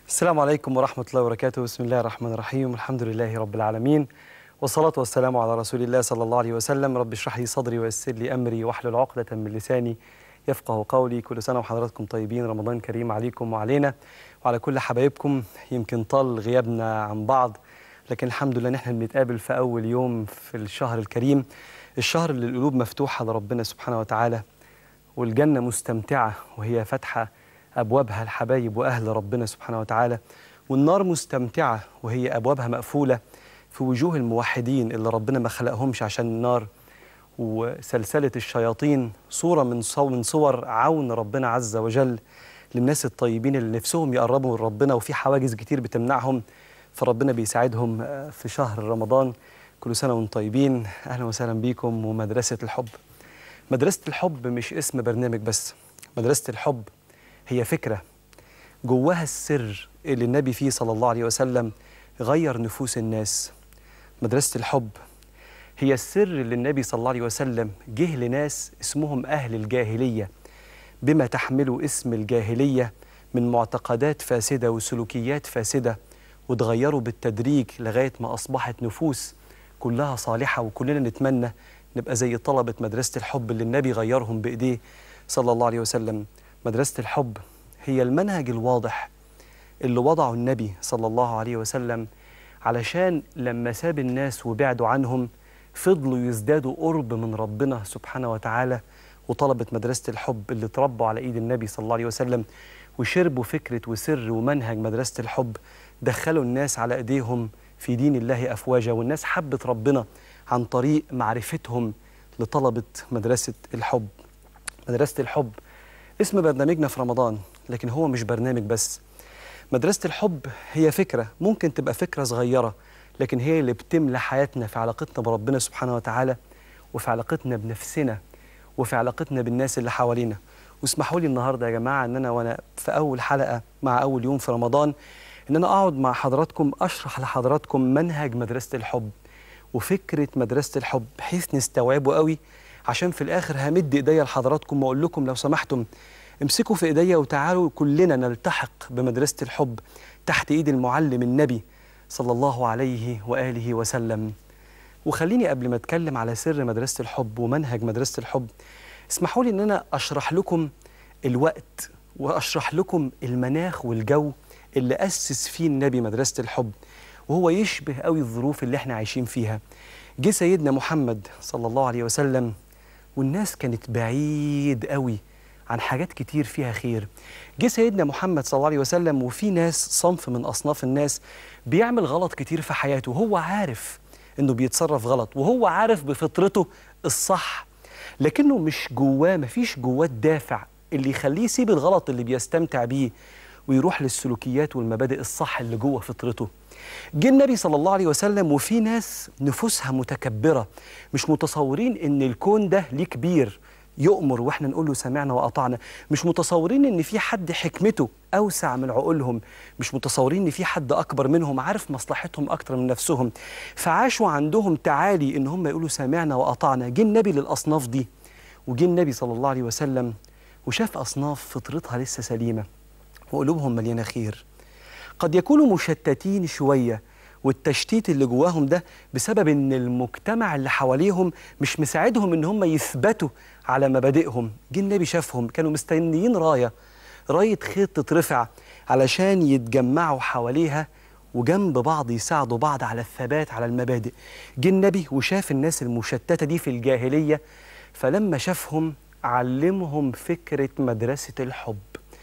السلام عليكم ورحمة الله وبركاته بسم الله الرحمن الرحيم الحمد لله رب العالمين والصلاة والسلام على رسول الله صلى الله عليه وسلم رب اشرح لي صدري ويسر لي أمري واحلل عقدة من لساني يفقه قولي كل سنة وحضراتكم طيبين رمضان كريم عليكم وعلينا وعلى كل حبايبكم يمكن طال غيابنا عن بعض لكن الحمد لله ان احنا بنتقابل في أول يوم في الشهر الكريم الشهر اللي القلوب مفتوحة لربنا سبحانه وتعالى والجنة مستمتعة وهي فاتحة أبوابها الحبايب وأهل ربنا سبحانه وتعالى والنار مستمتعة وهي أبوابها مقفولة في وجوه الموحدين اللي ربنا ما خلقهمش عشان النار وسلسلة الشياطين صورة من صو من صور عون ربنا عز وجل للناس الطيبين اللي نفسهم يقربوا من ربنا وفي حواجز كتير بتمنعهم فربنا بيساعدهم في شهر رمضان كل سنة وانتم طيبين أهلا وسهلا بيكم ومدرسة الحب مدرسة الحب مش اسم برنامج بس مدرسة الحب هي فكرة جواها السر اللي النبي فيه صلى الله عليه وسلم غير نفوس الناس مدرسة الحب هي السر اللي النبي صلى الله عليه وسلم جه لناس اسمهم أهل الجاهلية بما تحمله اسم الجاهلية من معتقدات فاسدة وسلوكيات فاسدة وتغيروا بالتدريج لغاية ما أصبحت نفوس كلها صالحة وكلنا نتمنى نبقى زي طلبة مدرسة الحب اللي النبي غيرهم بإيديه صلى الله عليه وسلم مدرسة الحب هي المنهج الواضح اللي وضعه النبي صلى الله عليه وسلم علشان لما ساب الناس وبعدوا عنهم فضلوا يزدادوا قرب من ربنا سبحانه وتعالى وطلبة مدرسة الحب اللي تربوا على إيد النبي صلى الله عليه وسلم وشربوا فكرة وسر ومنهج مدرسة الحب دخلوا الناس على إيديهم في دين الله أفواجا والناس حبت ربنا عن طريق معرفتهم لطلبة مدرسة الحب مدرسة الحب اسم برنامجنا في رمضان لكن هو مش برنامج بس مدرسة الحب هي فكرة ممكن تبقى فكرة صغيرة لكن هي اللي بتملى حياتنا في علاقتنا بربنا سبحانه وتعالى وفي علاقتنا بنفسنا وفي علاقتنا بالناس اللي حوالينا واسمحوا لي النهارده يا جماعه ان انا وانا في اول حلقه مع اول يوم في رمضان ان انا اقعد مع حضراتكم اشرح لحضراتكم منهج مدرسه الحب وفكره مدرسه الحب بحيث نستوعبه قوي عشان في الاخر همد ايديا لحضراتكم واقول لكم لو سمحتم امسكوا في ايديا وتعالوا كلنا نلتحق بمدرسه الحب تحت ايد المعلم النبي صلى الله عليه واله وسلم وخليني قبل ما اتكلم على سر مدرسه الحب ومنهج مدرسه الحب اسمحوا لي ان انا اشرح لكم الوقت واشرح لكم المناخ والجو اللي اسس فيه النبي مدرسه الحب وهو يشبه قوي الظروف اللي احنا عايشين فيها جه سيدنا محمد صلى الله عليه وسلم والناس كانت بعيد قوي عن حاجات كتير فيها خير جه سيدنا محمد صلى الله عليه وسلم وفي ناس صنف من أصناف الناس بيعمل غلط كتير في حياته وهو عارف إنه بيتصرف غلط وهو عارف بفطرته الصح لكنه مش جواه مفيش جواه الدافع اللي يخليه يسيب الغلط اللي بيستمتع بيه ويروح للسلوكيات والمبادئ الصح اللي جوه فطرته جه النبي صلى الله عليه وسلم وفي ناس نفوسها متكبرة مش متصورين إن الكون ده ليه كبير يؤمر واحنا نقول له سمعنا واطعنا مش متصورين ان في حد حكمته اوسع من عقولهم مش متصورين ان في حد اكبر منهم عارف مصلحتهم اكتر من نفسهم فعاشوا عندهم تعالي ان هم يقولوا سمعنا واطعنا جه النبي للاصناف دي وجه النبي صلى الله عليه وسلم وشاف اصناف فطرتها لسه سليمه وقلوبهم مليانه خير قد يكونوا مشتتين شويه والتشتيت اللي جواهم ده بسبب ان المجتمع اللي حواليهم مش مساعدهم ان هم يثبتوا على مبادئهم جه النبي شافهم كانوا مستنيين رايه رايه خيط تترفع علشان يتجمعوا حواليها وجنب بعض يساعدوا بعض على الثبات على المبادئ جه النبي وشاف الناس المشتته دي في الجاهليه فلما شافهم علمهم فكره مدرسه الحب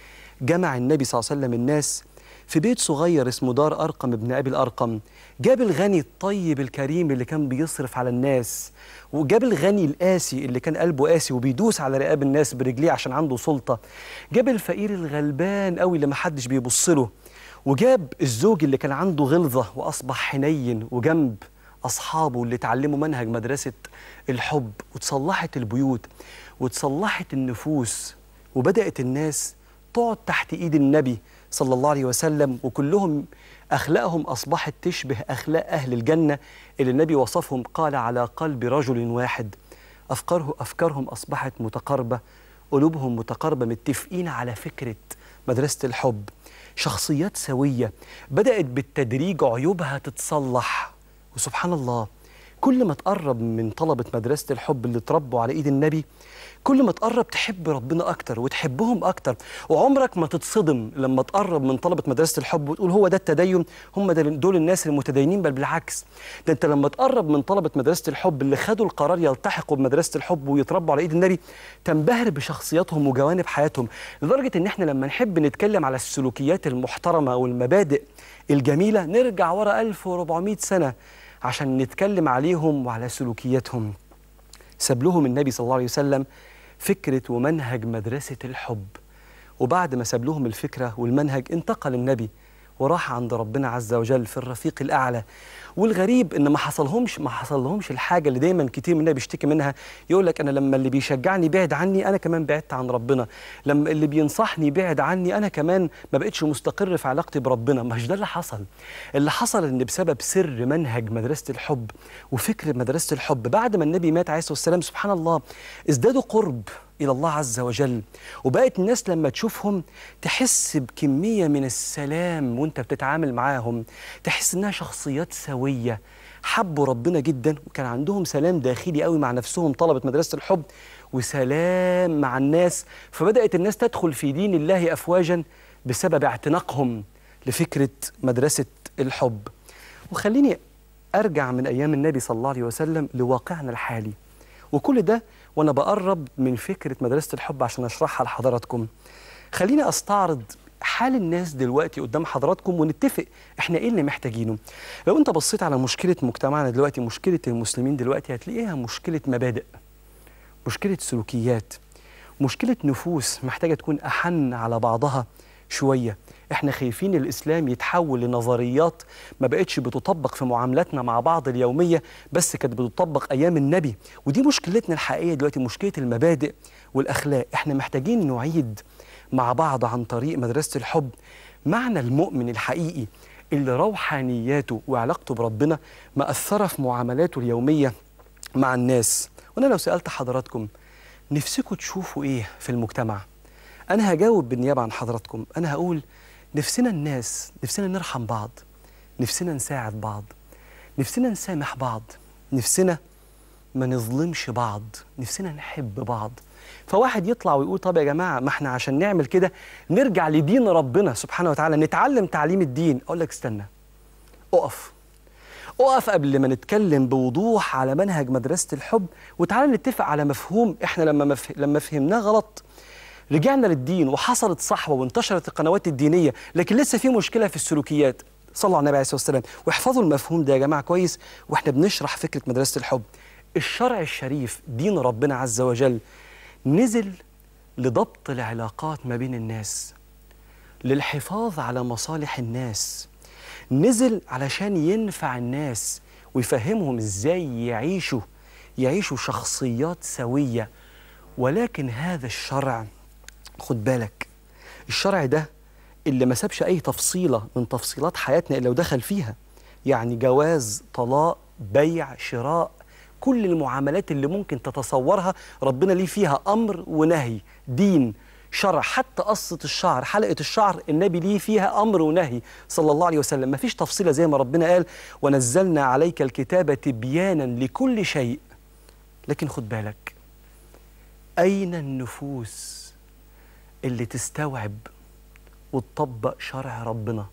جمع النبي صلى الله عليه وسلم الناس في بيت صغير اسمه دار أرقم ابن أبي الأرقم جاب الغني الطيب الكريم اللي كان بيصرف على الناس وجاب الغني القاسي اللي كان قلبه قاسي وبيدوس على رقاب الناس برجليه عشان عنده سلطة جاب الفقير الغلبان قوي اللي محدش بيبص له وجاب الزوج اللي كان عنده غلظة وأصبح حنين وجنب أصحابه اللي اتعلموا منهج مدرسة الحب وتصلحت البيوت وتصلحت النفوس وبدأت الناس تقعد تحت إيد النبي صلى الله عليه وسلم وكلهم أخلاقهم أصبحت تشبه أخلاق أهل الجنة اللي النبي وصفهم قال على قلب رجل واحد أفكاره أفكارهم أصبحت متقاربة قلوبهم متقاربة متفقين على فكرة مدرسة الحب شخصيات سوية بدأت بالتدريج عيوبها تتصلح وسبحان الله كل ما تقرب من طلبة مدرسة الحب اللي اتربوا على إيد النبي كل ما تقرب تحب ربنا أكتر وتحبهم أكتر وعمرك ما تتصدم لما تقرب من طلبة مدرسة الحب وتقول هو ده التدين هم ده دول الناس المتدينين بل بالعكس ده أنت لما تقرب من طلبة مدرسة الحب اللي خدوا القرار يلتحقوا بمدرسة الحب ويتربوا على إيد النبي تنبهر بشخصياتهم وجوانب حياتهم لدرجة إن إحنا لما نحب نتكلم على السلوكيات المحترمة والمبادئ الجميلة نرجع ورا 1400 سنة عشان نتكلم عليهم وعلى سلوكياتهم ساب لهم النبي صلى الله عليه وسلم فكرة ومنهج مدرسة الحب وبعد ما ساب لهم الفكرة والمنهج انتقل النبي وراح عند ربنا عز وجل في الرفيق الأعلى والغريب ان ما حصلهمش ما حصلهمش الحاجه اللي دايما كتير مننا بيشتكي منها يقول لك انا لما اللي بيشجعني بعد عني انا كمان بعدت عن ربنا لما اللي بينصحني بعد عني انا كمان ما بقتش مستقر في علاقتي بربنا مش ده اللي حصل اللي حصل ان بسبب سر منهج مدرسه الحب وفكر مدرسه الحب بعد ما النبي مات عليه الصلاه والسلام سبحان الله ازدادوا قرب إلى الله عز وجل وبقت الناس لما تشوفهم تحس بكمية من السلام وانت بتتعامل معاهم تحس انها شخصيات سوية حبوا ربنا جدا وكان عندهم سلام داخلي قوي مع نفسهم طلبة مدرسة الحب وسلام مع الناس فبدأت الناس تدخل في دين الله أفواجا بسبب اعتناقهم لفكرة مدرسة الحب وخليني أرجع من أيام النبي صلى الله عليه وسلم لواقعنا الحالي وكل ده وانا بقرب من فكره مدرسه الحب عشان اشرحها لحضراتكم خليني استعرض حال الناس دلوقتي قدام حضراتكم ونتفق احنا ايه اللي محتاجينه لو انت بصيت على مشكله مجتمعنا دلوقتي مشكله المسلمين دلوقتي هتلاقيها مشكله مبادئ مشكله سلوكيات مشكله نفوس محتاجه تكون احن على بعضها شويه احنا خايفين الاسلام يتحول لنظريات ما بقتش بتطبق في معاملاتنا مع بعض اليوميه بس كانت بتطبق ايام النبي ودي مشكلتنا الحقيقيه دلوقتي مشكله المبادئ والاخلاق احنا محتاجين نعيد مع بعض عن طريق مدرسه الحب معنى المؤمن الحقيقي اللي روحانياته وعلاقته بربنا مأثرة في معاملاته اليومية مع الناس وأنا لو سألت حضراتكم نفسكم تشوفوا إيه في المجتمع أنا هجاوب بالنيابة عن حضراتكم أنا هقول نفسنا الناس نفسنا نرحم بعض نفسنا نساعد بعض نفسنا نسامح بعض نفسنا ما نظلمش بعض نفسنا نحب بعض فواحد يطلع ويقول طب يا جماعة ما احنا عشان نعمل كده نرجع لدين ربنا سبحانه وتعالى نتعلم تعليم الدين أقول لك استنى أقف أقف قبل ما نتكلم بوضوح على منهج مدرسة الحب وتعالى نتفق على مفهوم احنا لما مف... لما فهمناه غلط رجعنا للدين وحصلت صحوة وانتشرت القنوات الدينية لكن لسه في مشكلة في السلوكيات صلوا على النبي عليه الصلاة والسلام واحفظوا المفهوم ده يا جماعة كويس واحنا بنشرح فكرة مدرسة الحب الشرع الشريف دين ربنا عز وجل نزل لضبط العلاقات ما بين الناس للحفاظ على مصالح الناس نزل علشان ينفع الناس ويفهمهم ازاي يعيشوا يعيشوا شخصيات سوية ولكن هذا الشرع خد بالك الشرع ده اللي ما سابش اي تفصيله من تفصيلات حياتنا الا ودخل فيها يعني جواز طلاق بيع شراء كل المعاملات اللي ممكن تتصورها ربنا ليه فيها امر ونهي دين شرع حتى قصة الشعر حلقة الشعر النبي ليه فيها أمر ونهي صلى الله عليه وسلم ما فيش تفصيلة زي ما ربنا قال ونزلنا عليك الكتاب تبيانا لكل شيء لكن خد بالك أين النفوس اللي تستوعب وتطبق شرع ربنا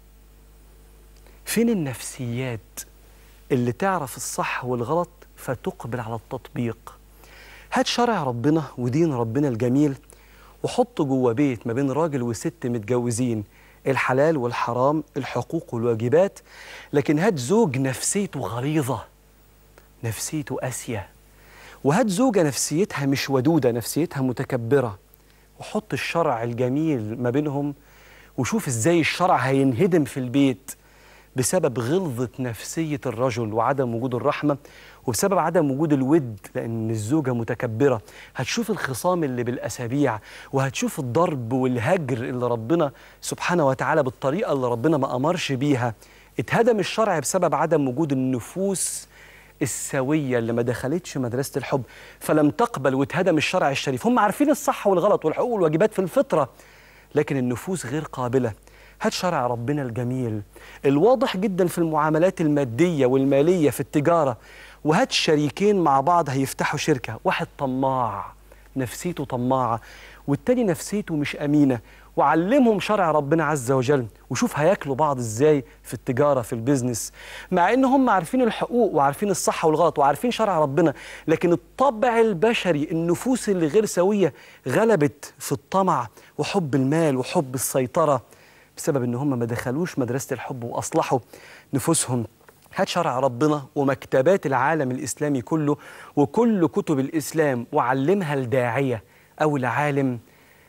فين النفسيات اللي تعرف الصح والغلط فتقبل على التطبيق هات شرع ربنا ودين ربنا الجميل وحطه جوه بيت ما بين راجل وست متجوزين الحلال والحرام الحقوق والواجبات لكن هات زوج نفسيته غليظة نفسيته قاسية وهات زوجة نفسيتها مش ودودة نفسيتها متكبرة وحط الشرع الجميل ما بينهم وشوف ازاي الشرع هينهدم في البيت بسبب غلظة نفسية الرجل وعدم وجود الرحمة وبسبب عدم وجود الود لأن الزوجة متكبرة هتشوف الخصام اللي بالأسابيع وهتشوف الضرب والهجر اللي ربنا سبحانه وتعالى بالطريقة اللي ربنا ما أمرش بيها اتهدم الشرع بسبب عدم وجود النفوس السوية اللي ما دخلتش مدرسة الحب فلم تقبل واتهدم الشرع الشريف هم عارفين الصح والغلط والحقوق والواجبات في الفطرة لكن النفوس غير قابلة هات شرع ربنا الجميل الواضح جدا في المعاملات المادية والمالية في التجارة وهات شريكين مع بعض هيفتحوا شركة واحد طماع نفسيته طماعة والتاني نفسيته مش أمينة وعلمهم شرع ربنا عز وجل وشوف هياكلوا بعض ازاي في التجاره في البيزنس مع ان هم عارفين الحقوق وعارفين الصح والغلط وعارفين شرع ربنا لكن الطبع البشري النفوس اللي غير سويه غلبت في الطمع وحب المال وحب السيطره بسبب ان هم ما دخلوش مدرسه الحب واصلحوا نفوسهم هات شرع ربنا ومكتبات العالم الاسلامي كله وكل كتب الاسلام وعلمها الداعيه او العالم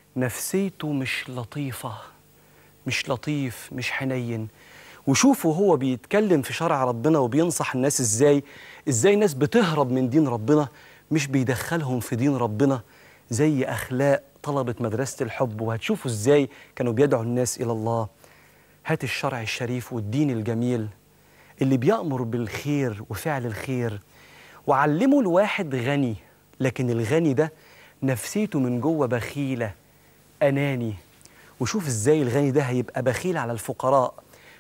نفسيته مش لطيفة مش لطيف مش حنين وشوفوا هو بيتكلم في شرع ربنا وبينصح الناس ازاي ازاي ناس بتهرب من دين ربنا مش بيدخلهم في دين ربنا زي اخلاق طلبة مدرسة الحب وهتشوفوا ازاي كانوا بيدعوا الناس الى الله هات الشرع الشريف والدين الجميل اللي بيأمر بالخير وفعل الخير وعلموا الواحد غني لكن الغني ده نفسيته من جوه بخيله أناني وشوف إزاي الغني ده هيبقى بخيل على الفقراء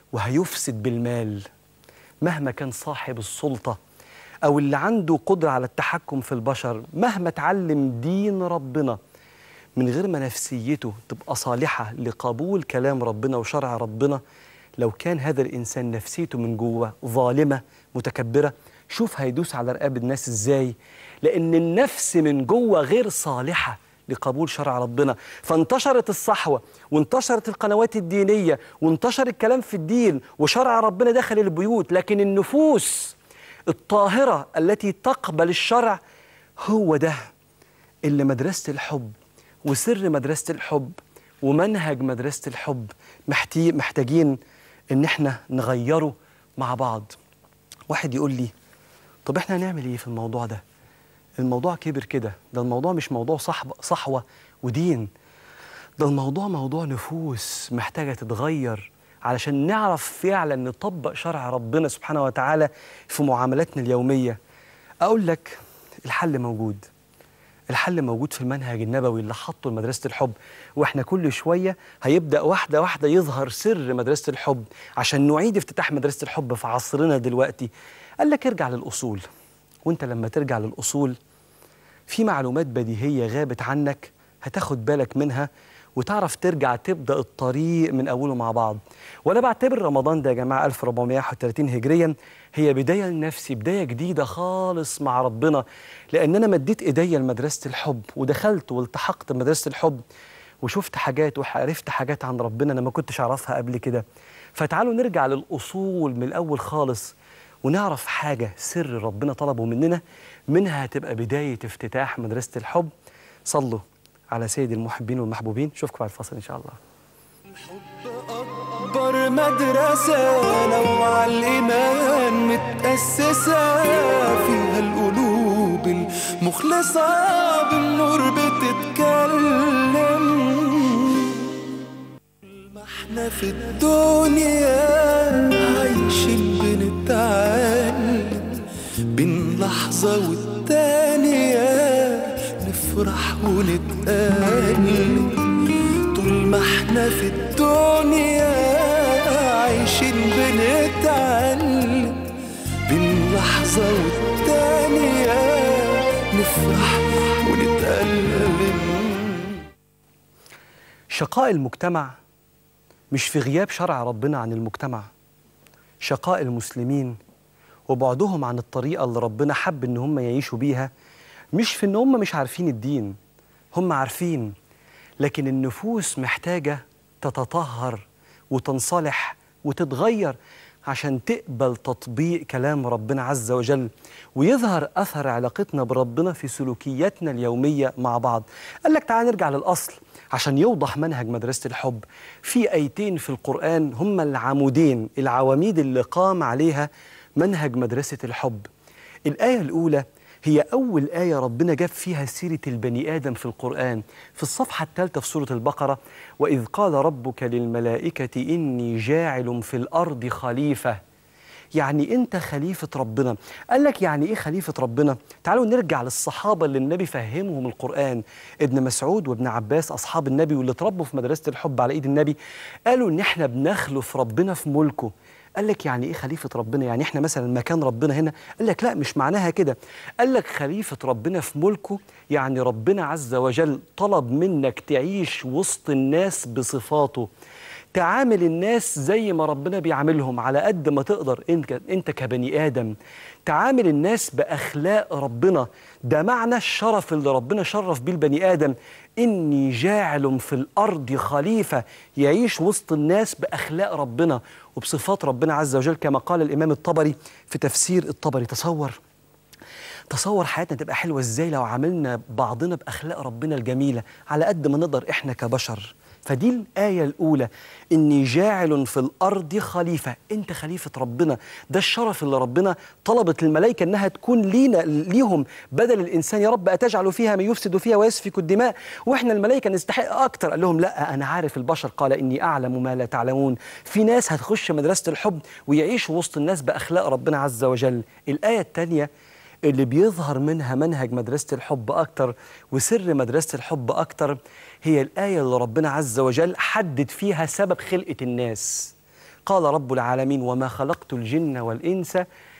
وهيفسد بالمال مهما كان صاحب السلطة أو اللي عنده قدرة على التحكم في البشر مهما اتعلم دين ربنا من غير ما نفسيته تبقى صالحة لقبول كلام ربنا وشرع ربنا لو كان هذا الإنسان نفسيته من جوه ظالمة متكبرة شوف هيدوس على رقاب الناس إزاي لأن النفس من جوه غير صالحة لقبول شرع ربنا فانتشرت الصحوة وانتشرت القنوات الدينية وانتشر الكلام في الدين وشرع ربنا دخل البيوت لكن النفوس الطاهرة التي تقبل الشرع هو ده اللي مدرسة الحب وسر مدرسة الحب ومنهج مدرسة الحب محتاجين ان احنا نغيره مع بعض واحد يقول لي طب احنا هنعمل ايه في الموضوع ده الموضوع كبر كده ده الموضوع مش موضوع صحب صحوة ودين ده الموضوع موضوع نفوس محتاجة تتغير علشان نعرف فعلا نطبق شرع ربنا سبحانه وتعالى في معاملاتنا اليومية أقول لك الحل موجود الحل موجود في المنهج النبوي اللي حطه لمدرسة الحب واحنا كل شوية هيبدأ واحدة واحدة يظهر سر مدرسة الحب عشان نعيد افتتاح مدرسة الحب في عصرنا دلوقتي قال لك ارجع للأصول وانت لما ترجع للأصول في معلومات بديهية غابت عنك هتاخد بالك منها وتعرف ترجع تبدأ الطريق من أوله مع بعض وأنا بعتبر رمضان ده يا جماعة 1431 هجريا هي بداية لنفسي بداية جديدة خالص مع ربنا لأن أنا مديت إيديا لمدرسة الحب ودخلت والتحقت بمدرسة الحب وشفت حاجات وعرفت حاجات عن ربنا أنا ما كنتش أعرفها قبل كده فتعالوا نرجع للأصول من الأول خالص ونعرف حاجة سر ربنا طلبه مننا منها هتبقى بداية افتتاح مدرسة الحب صلوا على سيد المحبين والمحبوبين نشوفكم بعد الفاصل إن شاء الله أكبر مدرسة لو على الإيمان متأسسة فيها القلوب المخلصة بالنور بتتكلم ما احنا في الدنيا عايشين بنتعلم بين لحظة والتانية نفرح ونتألم طول ما احنا في الدنيا عايشين بنتعلم بين لحظة والتانية نفرح ونتألم شقاء المجتمع مش في غياب شرع ربنا عن المجتمع شقاء المسلمين وبعدهم عن الطريقة اللي ربنا حب إن هم يعيشوا بيها مش في إن هم مش عارفين الدين هم عارفين لكن النفوس محتاجة تتطهر وتنصلح وتتغير عشان تقبل تطبيق كلام ربنا عز وجل ويظهر أثر علاقتنا بربنا في سلوكياتنا اليومية مع بعض قال لك تعال نرجع للأصل عشان يوضح منهج مدرسة الحب في أيتين في القرآن هم العمودين العواميد اللي قام عليها منهج مدرسة الحب الآية الأولى هي أول آية ربنا جاب فيها سيرة البني آدم في القرآن في الصفحة الثالثة في سورة البقرة وإذ قال ربك للملائكة إني جاعل في الأرض خليفة يعني انت خليفه ربنا قال لك يعني ايه خليفه ربنا تعالوا نرجع للصحابه اللي النبي فهمهم القران ابن مسعود وابن عباس اصحاب النبي واللي اتربوا في مدرسه الحب على ايد النبي قالوا ان احنا بنخلف ربنا في ملكه قال لك يعني ايه خليفه ربنا يعني احنا مثلا مكان ربنا هنا قال لك لا مش معناها كده قال لك خليفه ربنا في ملكه يعني ربنا عز وجل طلب منك تعيش وسط الناس بصفاته تعامل الناس زي ما ربنا بيعاملهم على قد ما تقدر انت انت كبني ادم تعامل الناس باخلاق ربنا ده معنى الشرف اللي ربنا شرف بيه البني ادم اني جاعل في الارض خليفه يعيش وسط الناس باخلاق ربنا وبصفات ربنا عز وجل كما قال الامام الطبري في تفسير الطبري تصور تصور حياتنا تبقى حلوه ازاي لو عاملنا بعضنا باخلاق ربنا الجميله على قد ما نقدر احنا كبشر فدي الآية الأولى إني جاعل في الأرض خليفة أنت خليفة ربنا ده الشرف اللي ربنا طلبت الملائكة إنها تكون لينا ليهم بدل الإنسان يا رب أتجعل فيها من يفسد فيها ويسفك الدماء وإحنا الملائكة نستحق أكتر قال لهم لا أنا عارف البشر قال إني أعلم ما لا تعلمون في ناس هتخش مدرسة الحب ويعيشوا وسط الناس بأخلاق ربنا عز وجل الآية الثانية اللي بيظهر منها منهج مدرسة الحب أكتر وسر مدرسة الحب أكتر هي الآية اللي ربنا عز وجل حدد فيها سبب خلقة الناس قال رب العالمين وما خلقت الجن والإنس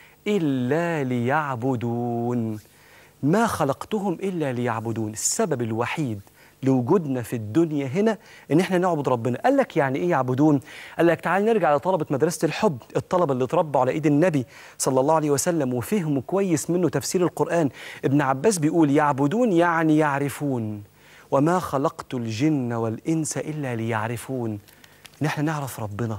إلا ليعبدون ما خلقتهم إلا ليعبدون السبب الوحيد لوجودنا في الدنيا هنا ان احنا نعبد ربنا قال لك يعني ايه يعبدون قال لك تعال نرجع لطلبه مدرسه الحب الطلبه اللي اتربوا على ايد النبي صلى الله عليه وسلم وفهموا كويس منه تفسير القران ابن عباس بيقول يعبدون يعني يعرفون وما خلقت الجن والانس الا ليعرفون ان احنا نعرف ربنا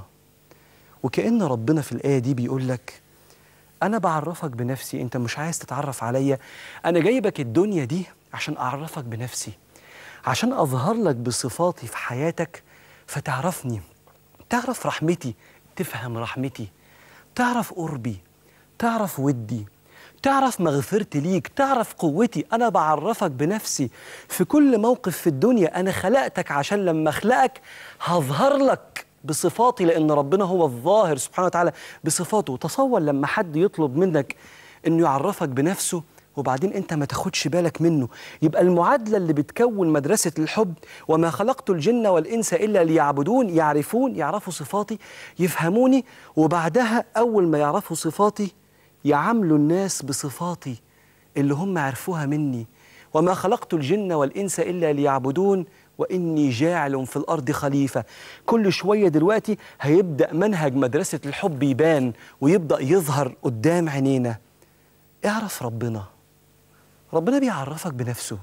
وكأن ربنا في الآية دي بيقول لك أنا بعرفك بنفسي أنت مش عايز تتعرف عليا أنا جايبك الدنيا دي عشان أعرفك بنفسي عشان أظهر لك بصفاتي في حياتك فتعرفني تعرف رحمتي تفهم رحمتي تعرف قربي تعرف ودي تعرف مغفرتي ليك تعرف قوتي أنا بعرفك بنفسي في كل موقف في الدنيا أنا خلقتك عشان لما أخلقك هظهر لك بصفاتي لأن ربنا هو الظاهر سبحانه وتعالى بصفاته تصور لما حد يطلب منك أنه يعرفك بنفسه وبعدين انت ما تاخدش بالك منه يبقى المعادله اللي بتكون مدرسه الحب وما خلقت الجن والانس الا ليعبدون يعرفون يعرفوا صفاتي يفهموني وبعدها اول ما يعرفوا صفاتي يعاملوا الناس بصفاتي اللي هم عرفوها مني وما خلقت الجن والانس الا ليعبدون واني جاعل في الارض خليفه كل شويه دلوقتي هيبدا منهج مدرسه الحب يبان ويبدا يظهر قدام عينينا اعرف ربنا ربنا بيعرفك بنفسه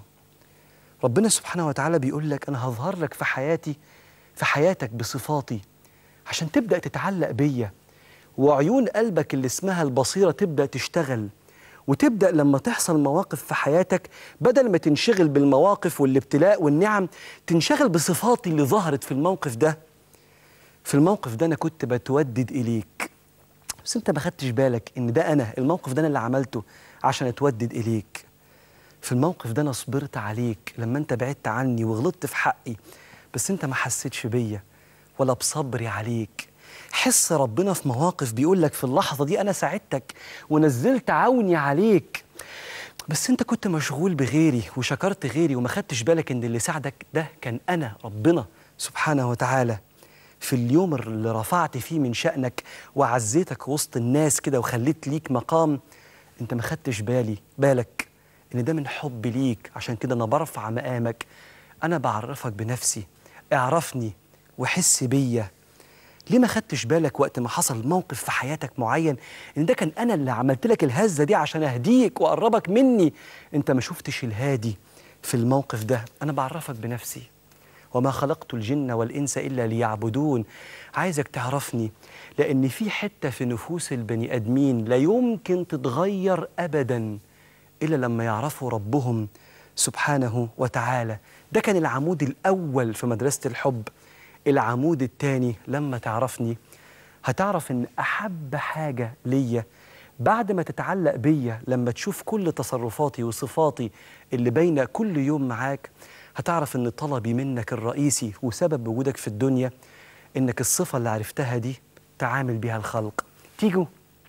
ربنا سبحانه وتعالى بيقول لك انا هظهر لك في حياتي في حياتك بصفاتي عشان تبدا تتعلق بيا وعيون قلبك اللي اسمها البصيره تبدا تشتغل وتبدا لما تحصل مواقف في حياتك بدل ما تنشغل بالمواقف والابتلاء والنعم تنشغل بصفاتي اللي ظهرت في الموقف ده في الموقف ده انا كنت بتودد اليك بس انت ما خدتش بالك ان ده انا الموقف ده انا اللي عملته عشان اتودد اليك في الموقف ده انا صبرت عليك لما انت بعدت عني وغلطت في حقي بس انت ما حسيتش بيا ولا بصبري عليك حس ربنا في مواقف بيقول لك في اللحظه دي انا ساعدتك ونزلت عوني عليك بس انت كنت مشغول بغيري وشكرت غيري وما خدتش بالك ان اللي ساعدك ده كان انا ربنا سبحانه وتعالى في اليوم اللي رفعت فيه من شأنك وعزيتك وسط الناس كده وخليت ليك مقام انت ما خدتش بالي بالك ان ده من حب ليك عشان كده انا برفع مقامك انا بعرفك بنفسي اعرفني وحس بيا ليه ما خدتش بالك وقت ما حصل موقف في حياتك معين ان ده كان انا اللي عملت لك الهزه دي عشان اهديك واقربك مني انت ما شفتش الهادي في الموقف ده انا بعرفك بنفسي وما خلقت الجن والانس الا ليعبدون عايزك تعرفني لان في حته في نفوس البني ادمين لا يمكن تتغير ابدا الا لما يعرفوا ربهم سبحانه وتعالى ده كان العمود الاول في مدرسه الحب العمود الثاني لما تعرفني هتعرف ان احب حاجه ليا بعد ما تتعلق بيا لما تشوف كل تصرفاتي وصفاتي اللي باينه كل يوم معاك هتعرف ان طلبي منك الرئيسي وسبب وجودك في الدنيا انك الصفه اللي عرفتها دي تعامل بيها الخلق تيجوا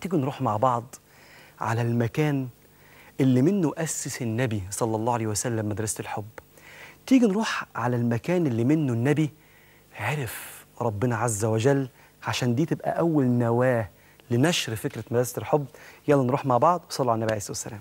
تيجوا نروح مع بعض على المكان اللي منه أسس النبي صلى الله عليه وسلم مدرسة الحب تيجي نروح على المكان اللي منه النبي عرف ربنا عز وجل عشان دي تبقى أول نواة لنشر فكرة مدرسة الحب يلا نروح مع بعض وصلوا على النبي عليه الصلاة والسلام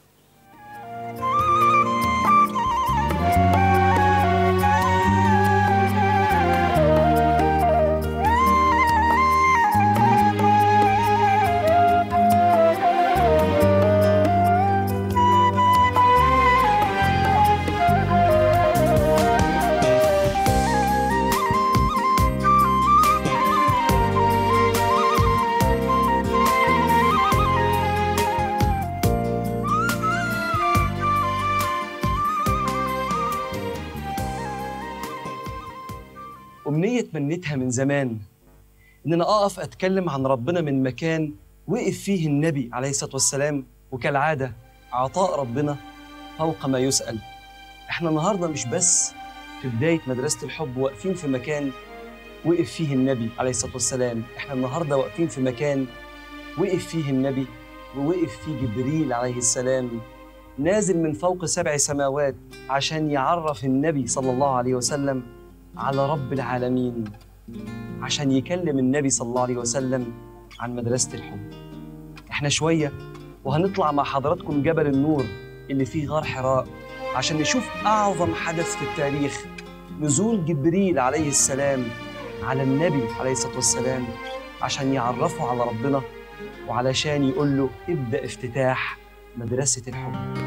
أمنية تمنيتها من زمان إن أنا أقف أتكلم عن ربنا من مكان وقف فيه النبي عليه الصلاة والسلام وكالعادة عطاء ربنا فوق ما يسأل إحنا النهاردة مش بس في بداية مدرسة الحب واقفين في مكان وقف فيه النبي عليه الصلاة والسلام إحنا النهاردة واقفين في مكان وقف فيه النبي ووقف فيه جبريل عليه السلام نازل من فوق سبع سماوات عشان يعرف النبي صلى الله عليه وسلم على رب العالمين عشان يكلم النبي صلى الله عليه وسلم عن مدرسة الحب احنا شوية وهنطلع مع حضراتكم جبل النور اللي فيه غار حراء عشان نشوف أعظم حدث في التاريخ نزول جبريل عليه السلام على النبي عليه الصلاة والسلام عشان يعرفه على ربنا وعلشان يقول له ابدأ افتتاح مدرسة الحب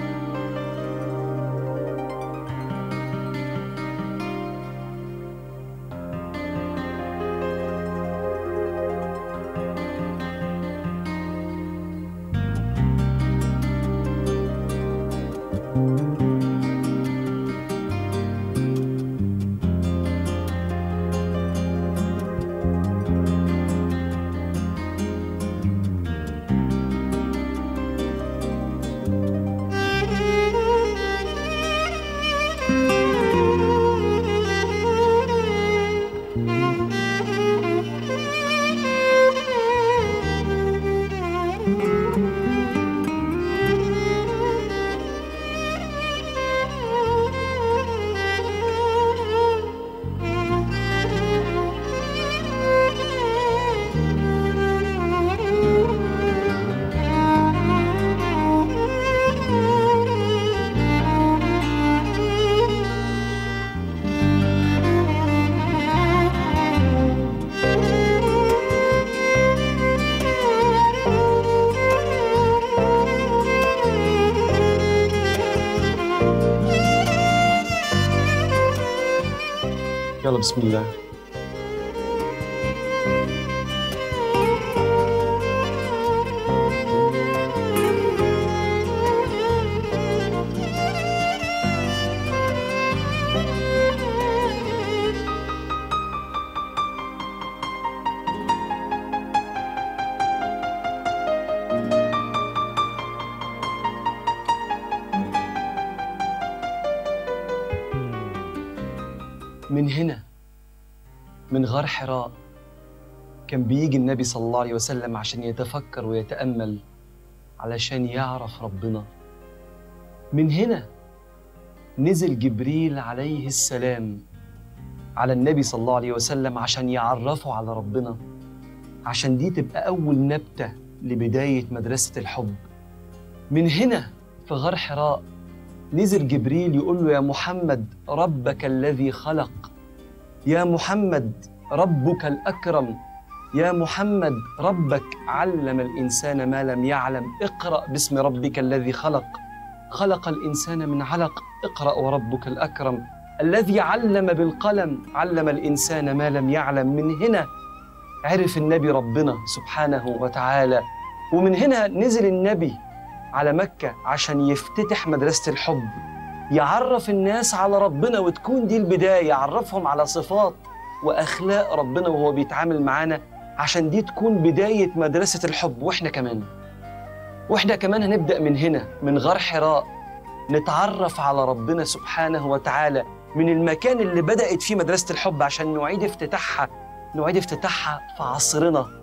يلا بسم الله من هنا من غار حراء كان بيجي النبي صلى الله عليه وسلم عشان يتفكر ويتأمل علشان يعرف ربنا من هنا نزل جبريل عليه السلام على النبي صلى الله عليه وسلم عشان يعرفه على ربنا عشان دي تبقى أول نبتة لبداية مدرسة الحب من هنا في غار حراء نزل جبريل يقول له يا محمد ربك الذي خلق يا محمد ربك الأكرم يا محمد ربك علم الإنسان ما لم يعلم اقرأ باسم ربك الذي خلق خلق الإنسان من علق اقرأ وربك الأكرم الذي علم بالقلم علم الإنسان ما لم يعلم من هنا عرف النبي ربنا سبحانه وتعالى ومن هنا نزل النبي على مكة عشان يفتتح مدرسة الحب يعرف الناس على ربنا وتكون دي البداية يعرفهم على صفات وأخلاق ربنا وهو بيتعامل معانا عشان دي تكون بداية مدرسة الحب وإحنا كمان وإحنا كمان هنبدأ من هنا من غار حراء نتعرف على ربنا سبحانه وتعالى من المكان اللي بدأت فيه مدرسة الحب عشان نعيد افتتاحها نعيد افتتاحها في عصرنا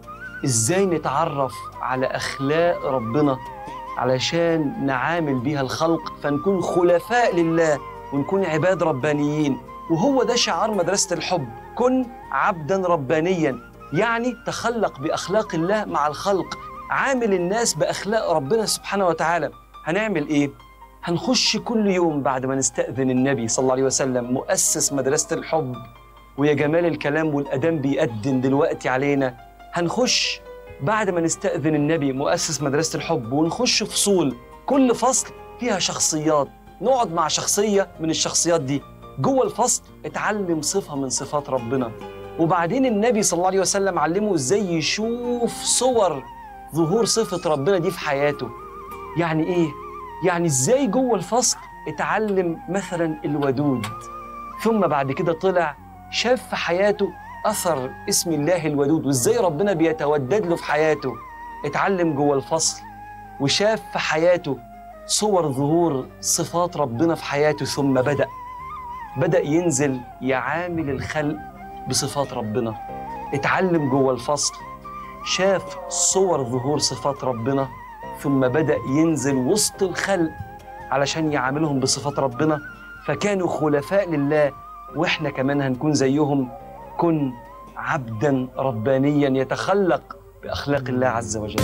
ازاي نتعرف على اخلاق ربنا علشان نعامل بيها الخلق فنكون خلفاء لله ونكون عباد ربانيين وهو ده شعار مدرسة الحب كن عبدا ربانيا يعني تخلق بأخلاق الله مع الخلق عامل الناس بأخلاق ربنا سبحانه وتعالى هنعمل إيه؟ هنخش كل يوم بعد ما نستأذن النبي صلى الله عليه وسلم مؤسس مدرسة الحب ويا جمال الكلام والأدام بيقدم دلوقتي علينا هنخش بعد ما نستأذن النبي مؤسس مدرسة الحب ونخش فصول كل فصل فيها شخصيات نقعد مع شخصية من الشخصيات دي جوه الفصل اتعلم صفة من صفات ربنا وبعدين النبي صلى الله عليه وسلم علمه ازاي يشوف صور ظهور صفة ربنا دي في حياته يعني ايه؟ يعني ازاي جوه الفصل اتعلم مثلا الودود ثم بعد كده طلع شاف في حياته اثر اسم الله الودود وازاي ربنا بيتودد له في حياته اتعلم جوه الفصل وشاف في حياته صور ظهور صفات ربنا في حياته ثم بدا بدا ينزل يعامل الخلق بصفات ربنا اتعلم جوه الفصل شاف صور ظهور صفات ربنا ثم بدا ينزل وسط الخلق علشان يعاملهم بصفات ربنا فكانوا خلفاء لله واحنا كمان هنكون زيهم كن عبدا ربانيا يتخلق باخلاق الله عز وجل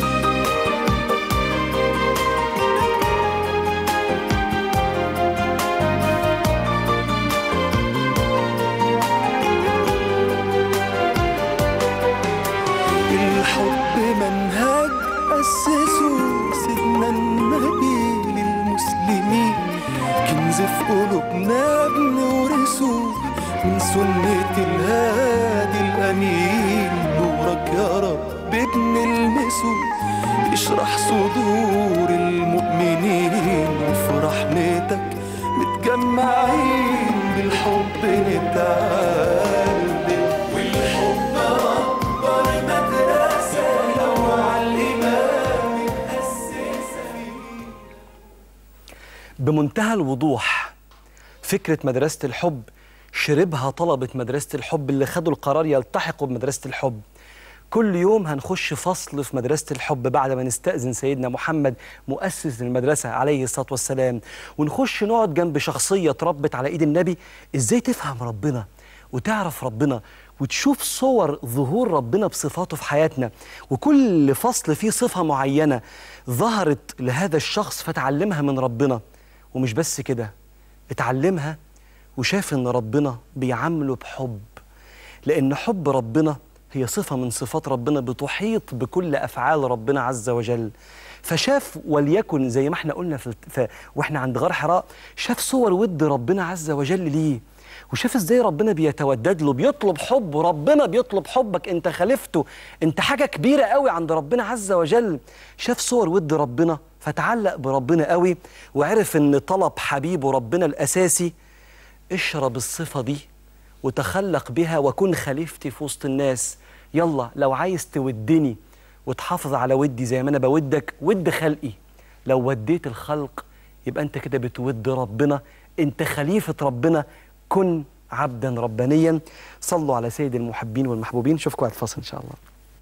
الحب منهج أسسه سيدنا النبي للمسلمين كنز في قلوبنا بنورثه من سنة الهادي الأمين نورك يا رب بنلمسه اشرح صدور المؤمنين وفي رحمتك متجمعين بالحب نتعلم والحب أكبر مدرسة لو علمنا متأسسة فيه بمنتهى الوضوح فكرة مدرسة الحب شربها طلبة مدرسة الحب اللي خدوا القرار يلتحقوا بمدرسة الحب كل يوم هنخش فصل في مدرسة الحب بعد ما نستأذن سيدنا محمد مؤسس المدرسة عليه الصلاة والسلام ونخش نقعد جنب شخصية اتربت على إيد النبي إزاي تفهم ربنا وتعرف ربنا وتشوف صور ظهور ربنا بصفاته في حياتنا وكل فصل فيه صفة معينة ظهرت لهذا الشخص فتعلمها من ربنا ومش بس كده اتعلمها وشاف ان ربنا بيعامله بحب لان حب ربنا هي صفه من صفات ربنا بتحيط بكل افعال ربنا عز وجل فشاف وليكن زي ما احنا قلنا في ف... واحنا عند غار حراء شاف صور ود ربنا عز وجل ليه وشاف ازاي ربنا بيتودد له بيطلب حبه ربنا بيطلب حبك انت خالفته انت حاجه كبيره قوي عند ربنا عز وجل شاف صور ود ربنا فتعلق بربنا قوي وعرف ان طلب حبيبه ربنا الاساسي اشرب الصفة دي وتخلق بها وكن خليفتي في وسط الناس يلا لو عايز تودني وتحافظ على ودي زي ما انا بودك ود خلقي لو وديت الخلق يبقى انت كده بتود ربنا انت خليفة ربنا كن عبدا ربانيا صلوا على سيد المحبين والمحبوبين نشوفكم بعد الفاصل ان شاء الله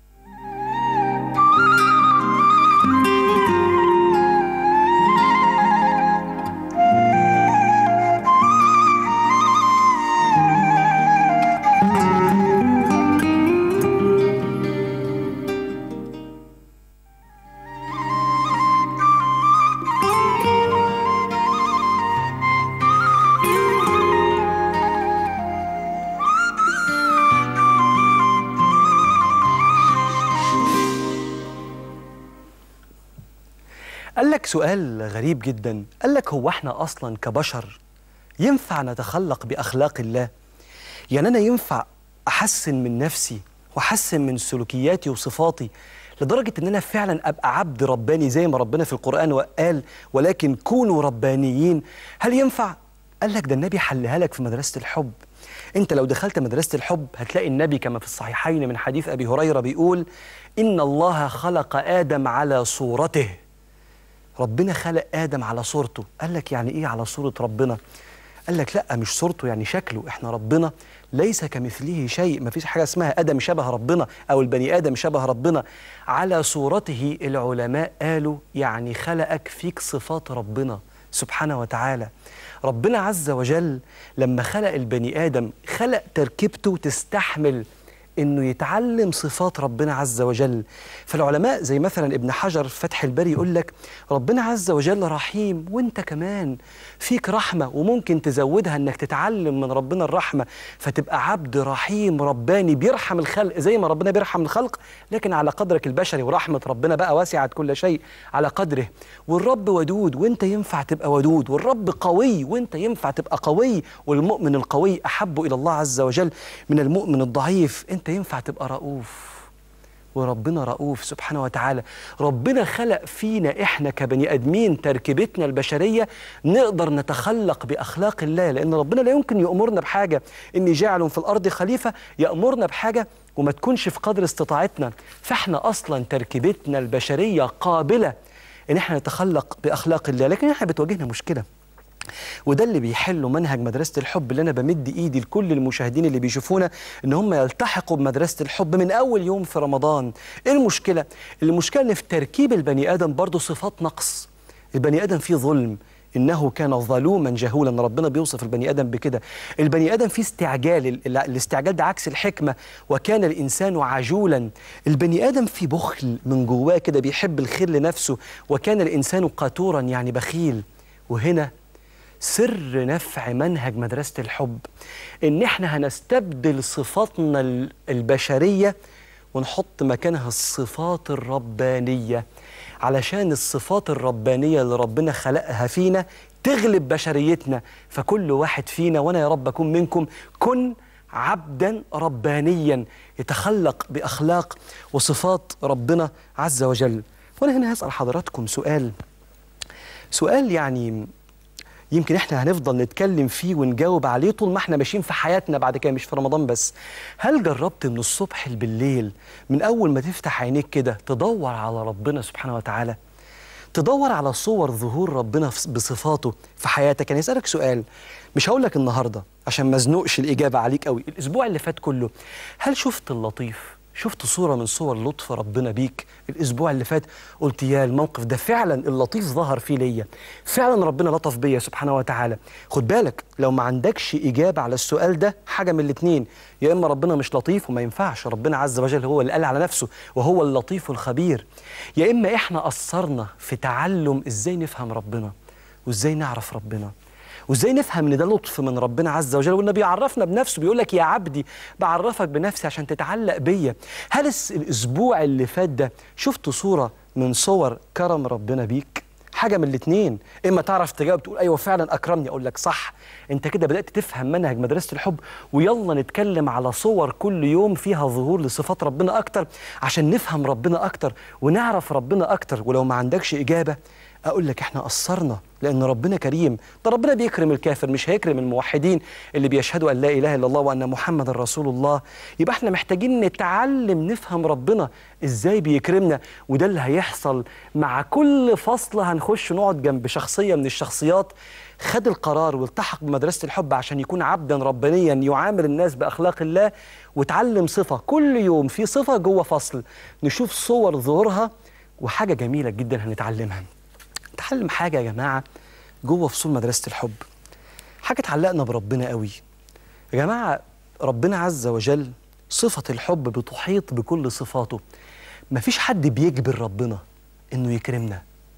قال لك سؤال غريب جدا قال لك هو احنا اصلا كبشر ينفع نتخلق باخلاق الله يعني انا ينفع احسن من نفسي واحسن من سلوكياتي وصفاتي لدرجه ان انا فعلا ابقى عبد رباني زي ما ربنا في القران وقال ولكن كونوا ربانيين هل ينفع قال لك ده النبي حلها لك في مدرسه الحب انت لو دخلت مدرسه الحب هتلاقي النبي كما في الصحيحين من حديث ابي هريره بيقول ان الله خلق ادم على صورته ربنا خلق آدم على صورته قال لك يعني إيه على صورة ربنا قال لك لا مش صورته يعني شكله احنا ربنا ليس كمثله شيء ما فيش حاجه اسمها ادم شبه ربنا او البني ادم شبه ربنا على صورته العلماء قالوا يعني خلقك فيك صفات ربنا سبحانه وتعالى ربنا عز وجل لما خلق البني ادم خلق تركيبته تستحمل انه يتعلم صفات ربنا عز وجل فالعلماء زي مثلا ابن حجر في فتح الباري يقول لك ربنا عز وجل رحيم وانت كمان فيك رحمه وممكن تزودها انك تتعلم من ربنا الرحمه فتبقى عبد رحيم رباني بيرحم الخلق زي ما ربنا بيرحم الخلق لكن على قدرك البشري ورحمه ربنا بقى وسعت كل شيء على قدره والرب ودود وانت ينفع تبقى ودود والرب قوي وانت ينفع تبقى قوي والمؤمن القوي احب الى الله عز وجل من المؤمن الضعيف انت ينفع تبقى رؤوف وربنا رؤوف سبحانه وتعالى ربنا خلق فينا احنا كبني ادمين تركيبتنا البشريه نقدر نتخلق باخلاق الله لان ربنا لا يمكن يامرنا بحاجه اني جاعل في الارض خليفه يامرنا بحاجه وما تكونش في قدر استطاعتنا فاحنا اصلا تركيبتنا البشريه قابله ان احنا نتخلق باخلاق الله لكن احنا بتواجهنا مشكله وده اللي بيحله منهج مدرسة الحب اللي أنا بمد إيدي لكل المشاهدين اللي بيشوفونا إن هم يلتحقوا بمدرسة الحب من أول يوم في رمضان إيه المشكلة؟ المشكلة إن في تركيب البني آدم برضه صفات نقص البني آدم فيه ظلم إنه كان ظلوما جهولا ربنا بيوصف البني آدم بكده البني آدم فيه استعجال ال- الاستعجال ده عكس الحكمة وكان الإنسان عجولا البني آدم فيه بخل من جواه كده بيحب الخير لنفسه وكان الإنسان قاتورا يعني بخيل وهنا سر نفع منهج مدرسة الحب إن إحنا هنستبدل صفاتنا ال- البشرية ونحط مكانها الصفات الربانية علشان الصفات الربانية اللي ربنا خلقها فينا تغلب بشريتنا فكل واحد فينا وأنا يا رب أكون منكم كن عبدا ربانيا يتخلق بأخلاق وصفات ربنا عز وجل وأنا هنا هسأل حضراتكم سؤال سؤال يعني يمكن احنا هنفضل نتكلم فيه ونجاوب عليه طول ما احنا ماشيين في حياتنا بعد كده مش في رمضان بس هل جربت من الصبح بالليل من اول ما تفتح عينيك كده تدور على ربنا سبحانه وتعالى تدور على صور ظهور ربنا في- بصفاته في حياتك يعني اسالك سؤال مش هقول لك النهارده عشان ما ازنقش الاجابه عليك قوي الاسبوع اللي فات كله هل شفت اللطيف شفت صورة من صور لطف ربنا بيك الأسبوع اللي فات قلت يا الموقف ده فعلا اللطيف ظهر فيه ليا فعلا ربنا لطف بيا سبحانه وتعالى خد بالك لو ما عندكش إجابة على السؤال ده حاجة من الاتنين يا إما ربنا مش لطيف وما ينفعش ربنا عز وجل هو اللي قال على نفسه وهو اللطيف الخبير يا إما إحنا قصرنا في تعلم إزاي نفهم ربنا وإزاي نعرف ربنا وازاي نفهم ان ده لطف من ربنا عز وجل والنبي بيعرفنا بنفسه بيقول لك يا عبدي بعرفك بنفسي عشان تتعلق بيا هل الس- الاسبوع اللي فات ده شفت صوره من صور كرم ربنا بيك حاجه من الاثنين اما تعرف تجاوب تقول ايوه فعلا اكرمني اقول لك صح انت كده بدات تفهم منهج مدرسه الحب ويلا نتكلم على صور كل يوم فيها ظهور لصفات ربنا اكتر عشان نفهم ربنا اكتر ونعرف ربنا اكتر ولو ما عندكش اجابه اقول لك احنا قصرنا لان ربنا كريم ده ربنا بيكرم الكافر مش هيكرم الموحدين اللي بيشهدوا ان لا اله الا الله وان محمد رسول الله يبقى احنا محتاجين نتعلم نفهم ربنا ازاي بيكرمنا وده اللي هيحصل مع كل فصل هنخش نقعد جنب شخصيه من الشخصيات خد القرار والتحق بمدرسه الحب عشان يكون عبدا ربانيا يعامل الناس باخلاق الله وتعلم صفه كل يوم في صفه جوه فصل نشوف صور ظهورها وحاجه جميله جدا هنتعلمها نتعلم حاجة يا جماعة جوه فصول مدرسة الحب حاجة تعلقنا بربنا قوي يا جماعة ربنا عز وجل صفة الحب بتحيط بكل صفاته مفيش حد بيجبر ربنا إنه يكرمنا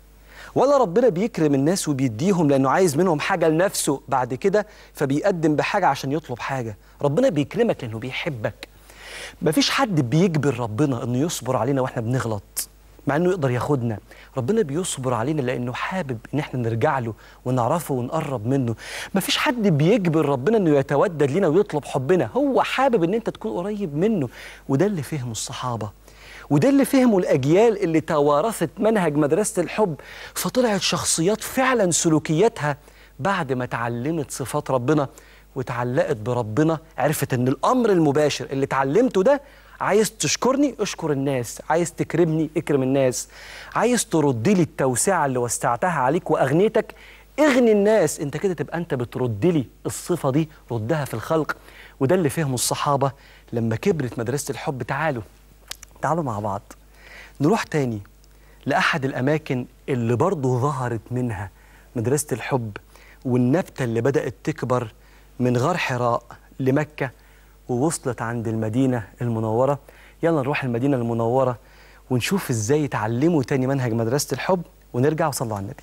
ولا ربنا بيكرم الناس وبيديهم لأنه عايز منهم حاجة لنفسه بعد كده فبيقدم بحاجة عشان يطلب حاجة ربنا بيكرمك لأنه بيحبك مفيش حد بيجبر ربنا انه يصبر علينا واحنا بنغلط مع انه يقدر ياخدنا ربنا بيصبر علينا لانه حابب ان احنا نرجع له ونعرفه ونقرب منه مفيش حد بيجبر ربنا انه يتودد لينا ويطلب حبنا هو حابب ان انت تكون قريب منه وده اللي فهمه الصحابه وده اللي فهمه الاجيال اللي توارثت منهج مدرسه الحب فطلعت شخصيات فعلا سلوكياتها بعد ما اتعلمت صفات ربنا وتعلقت بربنا عرفت ان الامر المباشر اللي اتعلمته ده عايز تشكرني اشكر الناس عايز تكرمني اكرم الناس عايز ترد لي التوسعه اللي وسعتها عليك واغنيتك اغني الناس انت كده تبقى انت بترد لي الصفه دي ردها في الخلق وده اللي فهمه الصحابه لما كبرت مدرسه الحب تعالوا تعالوا مع بعض نروح تاني لأحد الأماكن اللي برضه ظهرت منها مدرسة الحب والنبتة اللي بدأت تكبر من غار حراء لمكة ووصلت عند المدينة المنورة يلا نروح المدينة المنورة ونشوف ازاي يتعلموا تاني منهج مدرسة الحب ونرجع وصلوا على النبي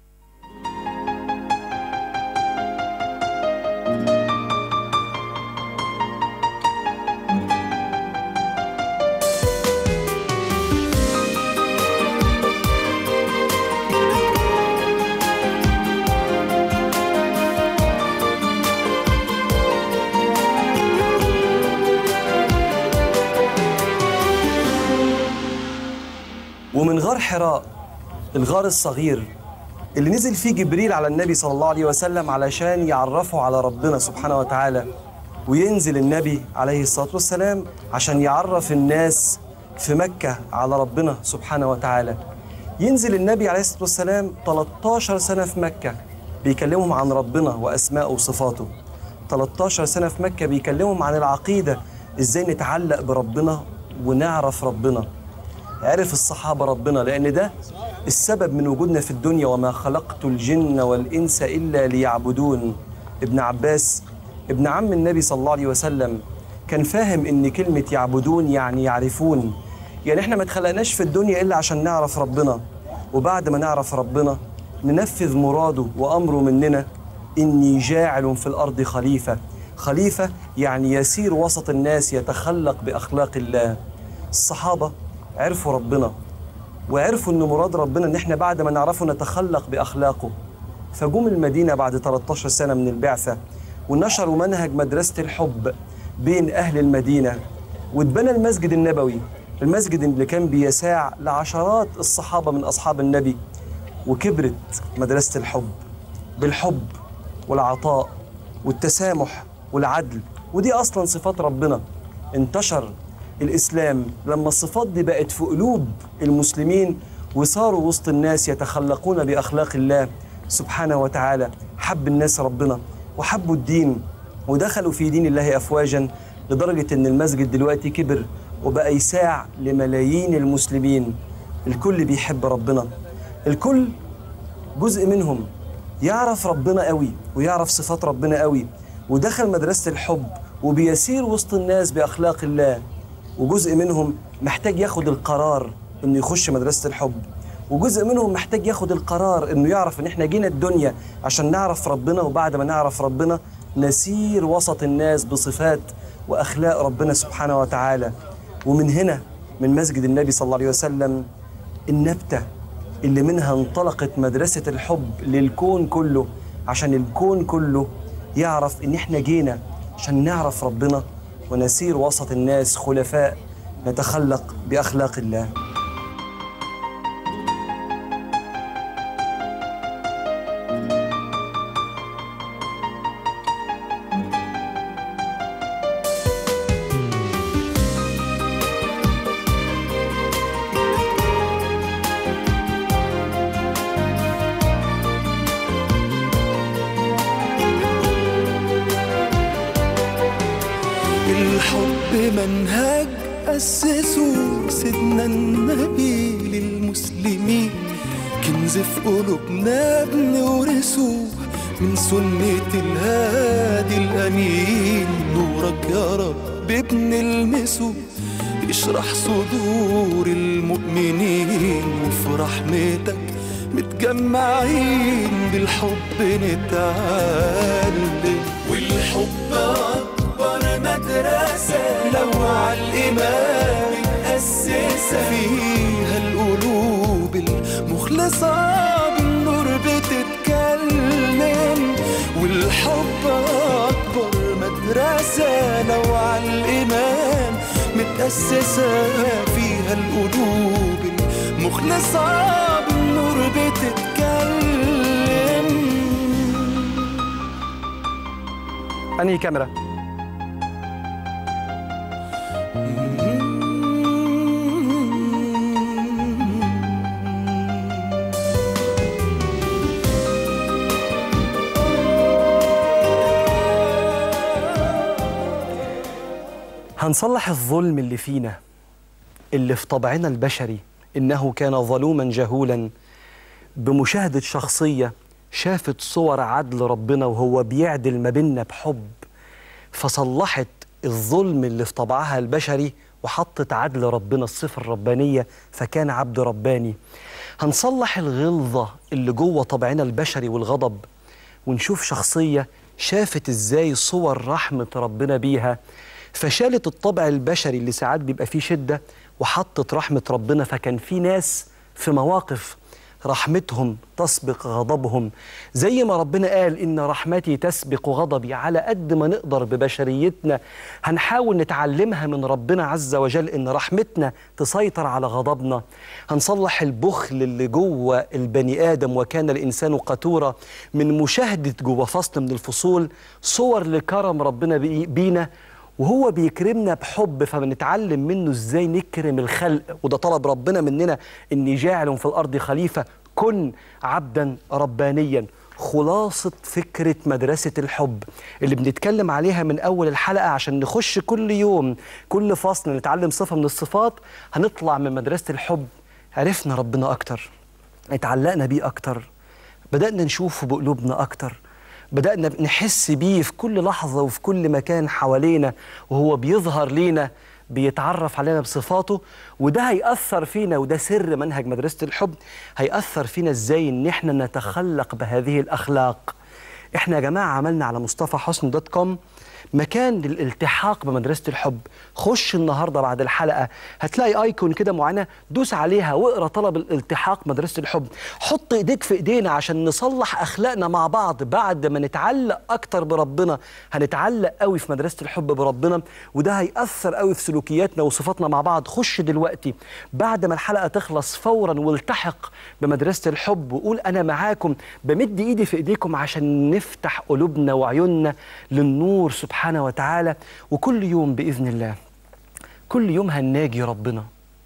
ومن غار حراء الغار الصغير اللي نزل فيه جبريل على النبي صلى الله عليه وسلم علشان يعرفه على ربنا سبحانه وتعالى وينزل النبي عليه الصلاة والسلام عشان يعرف الناس في مكة على ربنا سبحانه وتعالى ينزل النبي عليه الصلاة والسلام 13 سنة في مكة بيكلمهم عن ربنا وأسمائه وصفاته 13 سنة في مكة بيكلمهم عن العقيدة إزاي نتعلق بربنا ونعرف ربنا عرف الصحابة ربنا لأن ده السبب من وجودنا في الدنيا وما خلقت الجن والإنس إلا ليعبدون ابن عباس ابن عم النبي صلى الله عليه وسلم كان فاهم إن كلمة يعبدون يعني يعرفون يعني إحنا ما اتخلقناش في الدنيا إلا عشان نعرف ربنا وبعد ما نعرف ربنا ننفذ مراده وأمره مننا إني جاعل في الأرض خليفة خليفة يعني يسير وسط الناس يتخلق بأخلاق الله الصحابة عرفوا ربنا وعرفوا ان مراد ربنا ان احنا بعد ما نعرفه نتخلق باخلاقه فجم المدينه بعد 13 سنه من البعثه ونشروا منهج مدرسه الحب بين اهل المدينه واتبنى المسجد النبوي المسجد اللي كان بيساع لعشرات الصحابه من اصحاب النبي وكبرت مدرسه الحب بالحب والعطاء والتسامح والعدل ودي اصلا صفات ربنا انتشر الإسلام لما الصفات دي بقت في قلوب المسلمين وصاروا وسط الناس يتخلقون بأخلاق الله سبحانه وتعالى حب الناس ربنا وحبوا الدين ودخلوا في دين الله أفواجا لدرجة أن المسجد دلوقتي كبر وبقى يساع لملايين المسلمين الكل بيحب ربنا الكل جزء منهم يعرف ربنا قوي ويعرف صفات ربنا قوي ودخل مدرسة الحب وبيسير وسط الناس بأخلاق الله وجزء منهم محتاج ياخد القرار انه يخش مدرسه الحب وجزء منهم محتاج ياخد القرار انه يعرف ان احنا جينا الدنيا عشان نعرف ربنا وبعد ما نعرف ربنا نسير وسط الناس بصفات واخلاق ربنا سبحانه وتعالى ومن هنا من مسجد النبي صلى الله عليه وسلم النبته اللي منها انطلقت مدرسه الحب للكون كله عشان الكون كله يعرف ان احنا جينا عشان نعرف ربنا ونسير وسط الناس خلفاء نتخلق باخلاق الله الحب منهج أسسه سيدنا النبي للمسلمين كنز في قلوبنا بنورثه من سنة الهادي الأمين نورك يا رب بنلمسه اشرح صدور المؤمنين وفي رحمتك متجمعين بالحب نتعلم والحب أكبر مدرسة لو على الإيمان متأسسة فيها القلوب المخلصة بالنور بتتكلم والحب أكبر مدرسة لو على الإيمان متأسسة فيها القلوب المخلصة بالنور بتتكلم انهي كاميرا هنصلح الظلم اللي فينا اللي في طبعنا البشري إنه كان ظلوما جهولا بمشاهدة شخصية شافت صور عدل ربنا وهو بيعدل ما بيننا بحب فصلحت الظلم اللي في طبعها البشري وحطت عدل ربنا الصفة الربانية فكان عبد رباني هنصلح الغلظة اللي جوه طبعنا البشري والغضب ونشوف شخصية شافت ازاي صور رحمة ربنا بيها فشالت الطبع البشري اللي ساعات بيبقى فيه شدة وحطت رحمة ربنا فكان في ناس في مواقف رحمتهم تسبق غضبهم زي ما ربنا قال إن رحمتي تسبق غضبي على قد ما نقدر ببشريتنا هنحاول نتعلمها من ربنا عز وجل إن رحمتنا تسيطر على غضبنا هنصلح البخل اللي جوه البني آدم وكان الإنسان قتورا من مشاهدة جوه فصل من الفصول صور لكرم ربنا بي- بينا وهو بيكرمنا بحب فبنتعلم منه ازاي نكرم الخلق وده طلب ربنا مننا اني جاعل في الارض خليفه كن عبدا ربانيا خلاصة فكرة مدرسة الحب اللي بنتكلم عليها من أول الحلقة عشان نخش كل يوم كل فصل نتعلم صفة من الصفات هنطلع من مدرسة الحب عرفنا ربنا أكتر اتعلقنا بيه أكتر بدأنا نشوفه بقلوبنا أكتر بدأنا نحس بيه في كل لحظة وفي كل مكان حوالينا وهو بيظهر لينا بيتعرف علينا بصفاته وده هيأثر فينا وده سر منهج مدرسة الحب هيأثر فينا ازاي ان احنا نتخلق بهذه الأخلاق احنا يا جماعة عملنا على مصطفى حسن دوت كوم مكان للالتحاق بمدرسة الحب خش النهاردة بعد الحلقة هتلاقي ايكون كده معينة دوس عليها واقرا طلب الالتحاق مدرسة الحب حط ايديك في ايدينا عشان نصلح اخلاقنا مع بعض بعد ما نتعلق اكتر بربنا هنتعلق قوي في مدرسة الحب بربنا وده هيأثر قوي في سلوكياتنا وصفاتنا مع بعض خش دلوقتي بعد ما الحلقة تخلص فورا والتحق بمدرسة الحب وقول انا معاكم بمد ايدي في ايديكم عشان نفتح قلوبنا وعيوننا للنور سبحانه وتعالى وكل يوم بإذن الله كل يوم هنناجي ربنا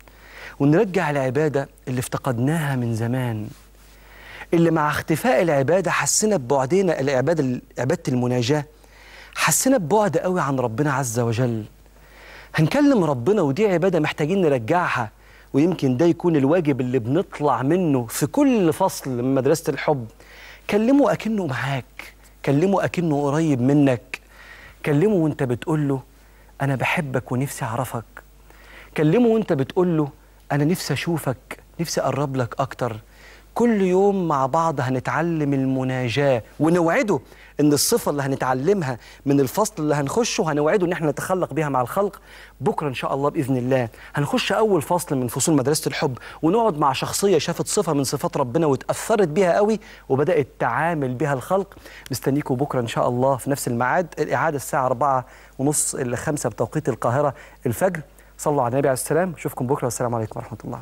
ونرجع العبادة اللي افتقدناها من زمان اللي مع اختفاء العبادة حسينا ببعدنا العبادة عبادة المناجاة حسينا ببعد قوي عن ربنا عز وجل هنكلم ربنا ودي عبادة محتاجين نرجعها ويمكن ده يكون الواجب اللي بنطلع منه في كل فصل من مدرسة الحب كلمه أكنه معاك كلمه أكنه قريب منك كلمه وانت بتقول له أنا بحبك ونفسي أعرفك كلمه وانت بتقول له أنا نفسي أشوفك نفسي أقرب لك أكتر كل يوم مع بعض هنتعلم المناجاة ونوعده ان الصفة اللي هنتعلمها من الفصل اللي هنخشه هنوعده ان احنا نتخلق بيها مع الخلق بكرة ان شاء الله بإذن الله هنخش أول فصل من فصول مدرسة الحب ونقعد مع شخصية شافت صفة من صفات ربنا واتأثرت بيها قوي وبدأت تعامل بها الخلق مستنيكم بكرة ان شاء الله في نفس الميعاد الإعادة الساعة 4 ونص إلى 5 بتوقيت القاهرة الفجر صلوا على النبي عليه السلام اشوفكم بكرة والسلام عليكم ورحمة الله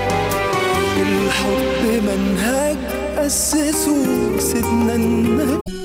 الحب منهج أسسه سيدنا النبي